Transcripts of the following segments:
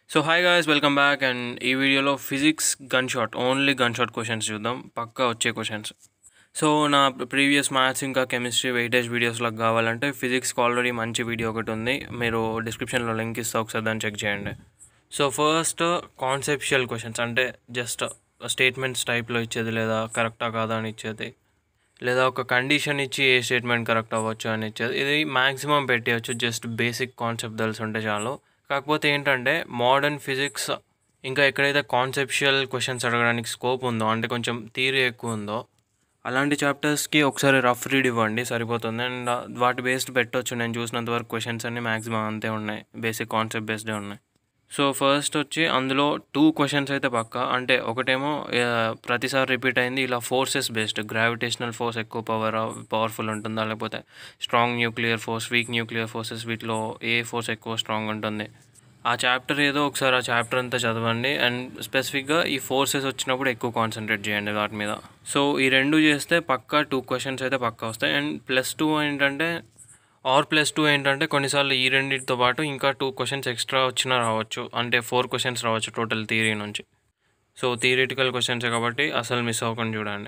so hi guys welcome back and ఈ వీడియోలో physics gun shot only gun shot questions చూద్దాం పక్కా వచ్చే క్వశ్చన్స్ సో నా ప్రీవియస్ మ్యాథ్స్ ఇంకా కెమిస్ట్రీ వెయిటేజ్ వీడియోస్లకు కావాలంటే ఫిజిక్స్కి ఆల్రెడీ మంచి వీడియో ఒకటి ఉంది మీరు డిస్క్రిప్షన్లో లింక్ ఇస్తే ఒకసారి దాన్ని చెక్ చేయండి సో ఫస్ట్ కాన్సెప్షియల్ క్వశ్చన్స్ అంటే జస్ట్ స్టేట్మెంట్స్ టైప్లో ఇచ్చేది లేదా కరెక్టా కాదా అని ఇచ్చేది లేదా ఒక కండిషన్ ఇచ్చి ఏ స్టేట్మెంట్ కరెక్ట్ అవ్వచ్చు అని ఇచ్చేది ఇది మ్యాక్సిమం పెట్టవచ్చు జస్ట్ బేసిక్ కాన్సెప్ట్ తెలిసి ఉంటే చాలు కాకపోతే ఏంటంటే మోడర్న్ ఫిజిక్స్ ఇంకా ఎక్కడైతే కాన్సెప్షియల్ క్వశ్చన్స్ అడగడానికి స్కోప్ ఉందో అంటే కొంచెం థియరీ ఎక్కువ ఉందో అలాంటి చాప్టర్స్కి ఒకసారి రఫ్ రీడ్ ఇవ్వండి సరిపోతుంది అండ్ వాటి బేస్డ్ పెట్టవచ్చు నేను చూసినంత వరకు క్వశ్చన్స్ అన్ని మ్యాక్సిమం అంతే ఉన్నాయి బేసిక్ కాన్సెప్ట్ బేస్డే ఉన్నాయి సో ఫస్ట్ వచ్చి అందులో టూ క్వశ్చన్స్ అయితే పక్క అంటే ఒకటేమో ఆ, ప్రతిసారి రిపీట్ అయింది ఇలా ఫోర్సెస్ బేస్డ్ గ్రావిటేషనల్ ఫోర్స్ ఎక్కువ పవర్ పవర్ఫుల్ ఉంటుందా లేకపోతే strong nuclear force weak nuclear forces వీటిలో ఏ ఫోర్స్ ఎక్కువ స్ట్రాంగ్ ఉంటుంది ఆ చాప్టర్ ఏదో ఒకసారి ఆ చాప్టర్ అంతా చదవండి అండ్ స్పెసిఫిక్గా ఈ ఫోర్సెస్ వచ్చినప్పుడు ఎక్కువ కాన్సన్ట్రేట్ చేయండి వాటి మీద సో ఈ రెండు చేస్తే పక్కా టూ క్వశ్చన్స్ అయితే పక్కా వస్తాయి అండ్ ప్లస్ టూ ఏంటంటే ఆర్ ప్లస్ టూ ఏంటంటే కొన్నిసార్లు ఈ రెండింటితో పాటు ఇంకా టూ క్వశ్చన్స్ ఎక్స్ట్రా వచ్చినా రావచ్చు అంటే ఫోర్ క్వశ్చన్స్ రావచ్చు టోటల్ థియరీ నుంచి సో థియరిటికల్ క్వశ్చన్సే కాబట్టి అసలు మిస్ అవ్వకుండా చూడండి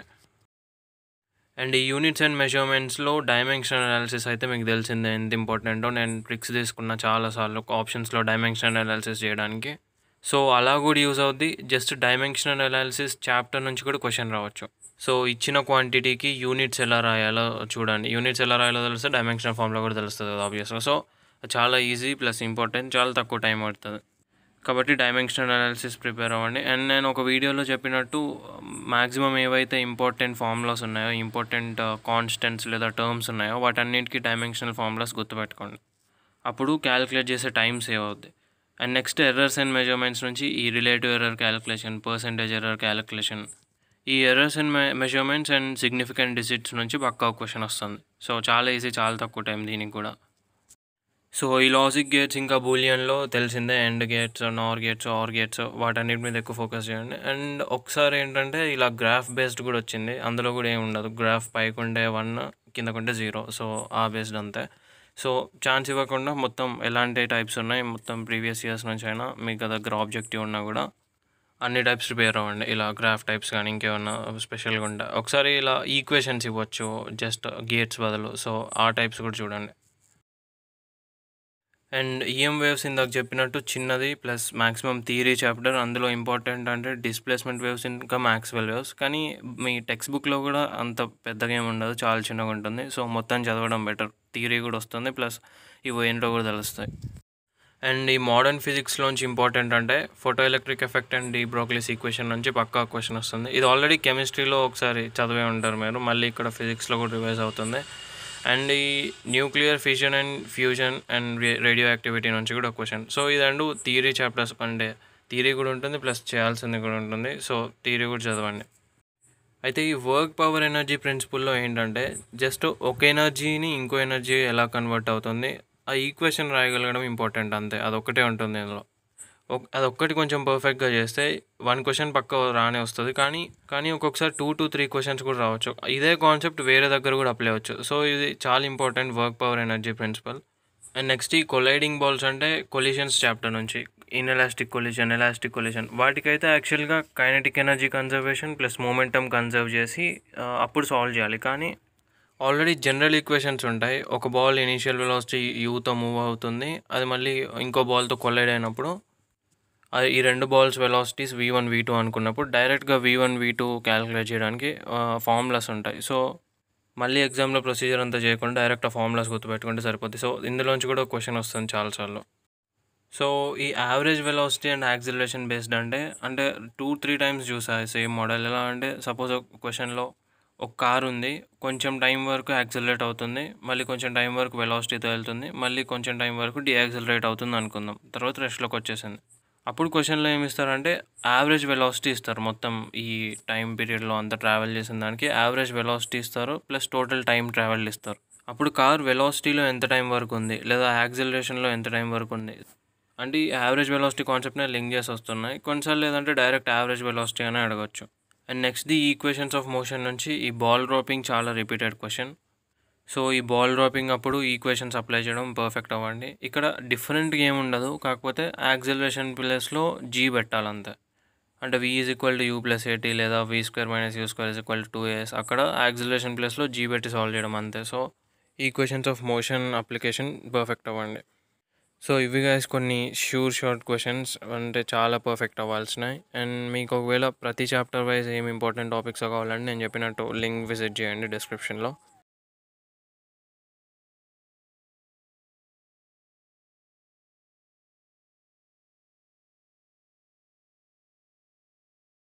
అండ్ ఈ యూనిట్స్ అండ్ మెజర్మెంట్స్లో డైమెన్షన్ అనాలిసిస్ అయితే మీకు తెలిసిందే ఎంత ఇంపార్టెంటో నేను ట్రిక్స్ తీసుకున్న చాలాసార్లు ఆప్షన్స్లో డైమెన్షన్ అనాలిసిస్ చేయడానికి సో అలా కూడా యూజ్ అవుద్ది జస్ట్ డైమెన్షనల్ అనాలిసిస్ చాప్టర్ నుంచి కూడా క్వశ్చన్ రావచ్చు సో ఇచ్చిన క్వాంటిటీకి యూనిట్స్ ఎలా రాయాలో చూడండి యూనిట్స్ ఎలా రాయాలో తెలిస్తే డైమెన్షనల్ ఫామ్లో కూడా తెలుస్తుంది కదా ఆబ్వియస్గా సో చాలా ఈజీ ప్లస్ ఇంపార్టెంట్ చాలా తక్కువ టైం పడుతుంది కాబట్టి డైమెన్షనల్ అనాలిసిస్ ప్రిపేర్ అవ్వండి అండ్ నేను ఒక వీడియోలో చెప్పినట్టు మ్యాక్సిమం ఏవైతే ఇంపార్టెంట్ ఫార్ములాస్ ఉన్నాయో ఇంపార్టెంట్ కాన్స్టెంట్స్ లేదా టర్మ్స్ ఉన్నాయో వాటన్నిటికీ డైమెన్షనల్ ఫార్ములాస్ గుర్తుపెట్టుకోండి అప్పుడు క్యాలిక్యులేట్ చేసే టైం సేవ్ అవుద్ది and next errors and measurements నుంచి ఈ relative error calculation percentage error calculation ఈ errors and measurements and significant digits నుంచి పక్కా క్వశ్చన్ వస్తుంది సో చాలా ఈజీ చాలా తక్కువ టైం దీనికి కూడా సో ఈ లాజిక్ గేట్స్ ఇంకా బూలియన్లో తెలిసిందే and gates nor gates or gates వాటన్నిటి మీద ఎక్కువ ఫోకస్ చేయండి అండ్ ఒకసారి ఏంటంటే ఇలా గ్రాఫ్ బేస్డ్ కూడా వచ్చింది అందులో కూడా ఏమి ఉండదు గ్రాఫ్ పైకి ఉండే వన్ కిందకుంటే జీరో సో ఆ బేస్డ్ అంతే సో ఛాన్స్ ఇవ్వకుండా మొత్తం ఎలాంటి టైప్స్ ఉన్నాయి మొత్తం ప్రీవియస్ ఇయర్స్ నుంచి అయినా మీకు దగ్గర ఆబ్జెక్టివ్ ఉన్నా కూడా అన్ని టైప్స్ ప్రిపేర్ అవ్వండి ఇలా గ్రాఫ్ టైప్స్ కానీ ఇంకేమన్నా స్పెషల్గా ఉంటాయి ఒకసారి ఇలా ఈక్వేషన్స్ ఇవ్వచ్చు జస్ట్ గేట్స్ బదులు సో ఆ టైప్స్ కూడా చూడండి అండ్ ఈఎం వేవ్స్ ఇందాక చెప్పినట్టు చిన్నది ప్లస్ మ్యాక్సిమం థియరీ చాప్టర్ అందులో ఇంపార్టెంట్ అంటే డిస్ప్లేస్మెంట్ వేవ్స్ ఇంకా మ్యాక్స్వెల్ వేవ్స్ కానీ మీ టెక్స్ట్ బుక్లో కూడా అంత పెద్దగా ఏమి ఉండదు చాలా చిన్నగా ఉంటుంది సో మొత్తం చదవడం బెటర్ థియరీ కూడా వస్తుంది ప్లస్ ఇవి ఏంటో కూడా తెలుస్తాయి అండ్ ఈ మోడర్న్ ఫిజిక్స్లోంచి ఇంపార్టెంట్ అంటే photoelectric effect and de Broglie's equation నుంచి పక్కా క్వశ్చన్ వస్తుంది ఇది ఆల్రెడీ కెమిస్ట్రీలో ఒకసారి చదివే ఉంటారు మీరు మళ్ళీ ఇక్కడ ఫిజిక్స్లో కూడా రివైజ్ అవుతుంది అండ్ ఈ nuclear fission and fusion and radioactivity నుంచి కూడా క్వశ్చన్ సో ఇది రెండు థియరీ చాప్టర్స్ అంటే థియరీ కూడా ఉంటుంది ప్లస్ చేయాల్సింది కూడా ఉంటుంది సో థియరీ కూడా చదవండి అయితే ఈ వర్క్ పవర్ ఎనర్జీ ప్రిన్సిపల్లో ఏంటంటే జస్ట్ ఒక ఎనర్జీని ఇంకో ఎనర్జీ ఎలా కన్వర్ట్ అవుతుంది ఆ ఈక్వేషన్ రాయగలగడం ఇంపార్టెంట్ అంతే అదొక్కటే ఉంటుంది ఇందులో ఒక్- అదొక్కటి కొంచెం పర్ఫెక్ట్గా చేస్తే వన్ క్వశ్చన్ పక్క రానే వస్తుంది కానీ కానీ ఒక్కొక్కసారి టూ టు త్రీ క్వశ్చన్స్ కూడా రావచ్చు ఇదే కాన్సెప్ట్ వేరే దగ్గర కూడా అప్లై అవ్వచ్చు సో ఇది చాలా important work power energy principle and next ఈ కొలైడింగ్ బాల్స్ అంటే కొలిషన్స్ చాప్టర్ నుంచి ఇన్ఎలాస్టిక్ కొలిషన్ ఎలాస్టిక్ కొలిషన్ వాటికైతే యాక్చువల్గా kinetic energy conservation plus momentum conserve చేసి ఆ, అప్పుడు సాల్వ్ చేయాలి కానీ ఆల్రెడీ జనరల్ ఈక్వేషన్స్ ఉంటాయి ఒక బాల్ ఇనీషియల్ వెలాసిటీ యూతో మూవ్ అవుతుంది అది మళ్ళీ ఇంకో బాల్తో కొల్లైడ్ అయినప్పుడు అది ఈ రెండు balls velocities v one v two అనుకున్నప్పుడు డైరెక్ట్గా v one v two calculate చేయడానికి ఫార్ములాస్ ఉంటాయి సో మళ్ళీ ఎగ్జామ్లో ప్రొసీజర్ అంతా చేయకుండా డైరెక్ట్ ఆ ఫార్ములాస్ గుర్తుపెట్టుకుంటే సరిపోతుంది సో ఇందులోంచి కూడా క్వశ్చన్ వస్తుంది చాలాసార్లు సో ఈ average velocity and acceleration based అంటే అంటే టూ త్రీ టైమ్స్ చూసా సేమ్ మోడల్ ఎలా అంటే సపోజ్ ఒక క్వశ్చన్లో ఒక కార్ ఉంది కొంచెం టైం వరకు యాక్సిలరేట్ అవుతుంది మళ్ళీ కొంచెం టైం వరకు వెలాసిటీతో వెళ్తుంది మళ్ళీ కొంచెం టైం వరకు డియాక్సిలరేట్ అవుతుంది అనుకుందాం తర్వాత రెస్ట్లోకి వచ్చేసింది అప్పుడు క్వశ్చన్లో ఏమి ఇస్తారంటే యావరేజ్ వెలాసిటీ ఇస్తారు మొత్తం ఈ టైం పీరియడ్లో అంతా ట్రావెల్ చేసిన దానికి యావరేజ్ వెలాసిటీ ఇస్తారు ప్లస్ టోటల్ టైం ట్రావెల్ ఇస్తారు అప్పుడు కార్ వెలాసిటీలో ఎంత టైం వరకు ఉంది లేదా యాక్సిలరేషన్లో ఎంత టైం వరకు ఉంది అంటే ఈ యావరేజ్ వెలాసిటీ కాన్సెప్ట్నే లింక్ చేసి వస్తున్నాయి కొన్నిసార్లు లేదంటే డైరెక్ట్ యావరేజ్ వెలాసిటీ అని అడగచ్చు and next the equations of motion నుంచి ఈ బాల్ డ్రాపింగ్ చాలా రిపీటెడ్ క్వశ్చన్ సో ఈ బాల్ డ్రాపింగ్ అప్పుడు ఈక్వేషన్స్ అప్లై చేయడం పర్ఫెక్ట్ అవ్వండి ఇక్కడ డిఫరెంట్గా ఏమి ఉండదు కాకపోతే యాక్సిలరేషన్ ప్లేస్లో జీ పెట్టాలి అంతే అంటే v is equal to u plus AT లేదా v square minus u square is equal to two AS అక్కడ యాక్సిలరేషన్ ప్లేస్లో జీ పెట్టి సాల్వ్ చేయడం అంతే so equations of motion application perfect అవ్వండి సో ఇవి గైస్ కొన్ని షూర్ షార్ట్ క్వశ్చన్స్ అంటే చాలా పర్ఫెక్ట్ అవ్వాల్సినాయి అండ్ మీకు ఒకవేళ ప్రతి చాప్టర్ వైజ్ ఏం ఇంపార్టెంట్ టాపిక్స్ కావాలంటే నేను చెప్పినట్టు లింక్ విజిట్ చేయండి డిస్క్రిప్షన్లో